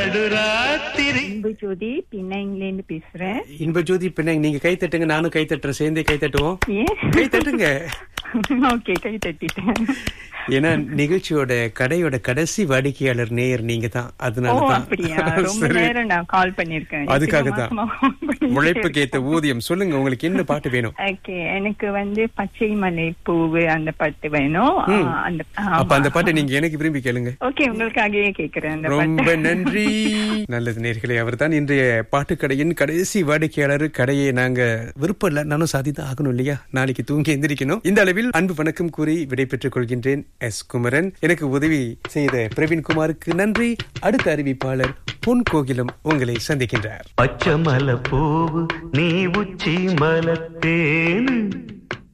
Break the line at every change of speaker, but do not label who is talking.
நடுராத்திரி
அன்பு ஜோதி பின்னைங்கல இருந்து பேசுறேன்
இன்ப ஜோதி பின்ன நீங்க கை தட்டுங்க நானும் கை தட்டுறேன் சேர்ந்தே கை தட்டுவோம்
ஏன்
கை தட்டுங்க
ஓகே கை தட்டிட்டேன்
ஏன்னா நிகழ்ச்சியோட கடையோட கடைசி வாடிக்கையாளர் நேயர் நீங்க தான்
ஓ
அதனால தான்
அப்படியா ரொம்ப
சரி.
நேரம் நான் கால் பண்ணிருக்கேன்
அதுக்காக தான் உழைப்புக்கு ஏத்த ஊதியம் சொல்லுங்க உங்களுக்கு என்ன பாட்டு வேணும்
ஓகே எனக்கு வந்து பச்சை மலை பூவு அந்த பாட்டு வேணும் ஆ, அந்த
அப்ப அந்த பாட்டை நீங்க எனக்கு விரும்பி கேளுங்க
ஓகே உங்களுக்காகவே கேக்குறேன் அந்த
ரொம்ப
பாட்டு
நன்றி நல்லது நேர்களே அவர் தான் இன்றைய பாட்டுக்கடையின் கடைசி வாடிக்கையாளர் கடையை நாங்க விருப்பம் இல்ல நானும் சாதிதான் ஆகணும் இல்லையா நாளைக்கு தூங்கி எந்திரிக்கணும் இந்த அளவில் அன்பு வணக்கம் கூறி விடைபெற்றுக் கொள்கின்றேன் எஸ் குமரன் எனக்கு உதவி செய்த பிரவீன் குமாருக்கு நன்றி அடுத்த அறிவிப்பாளர் பொன் கோகிலம் உங்களை சந்திக்கின்றார்
பச்சை மலை பூவு நீ உச்சி மலத்தேனு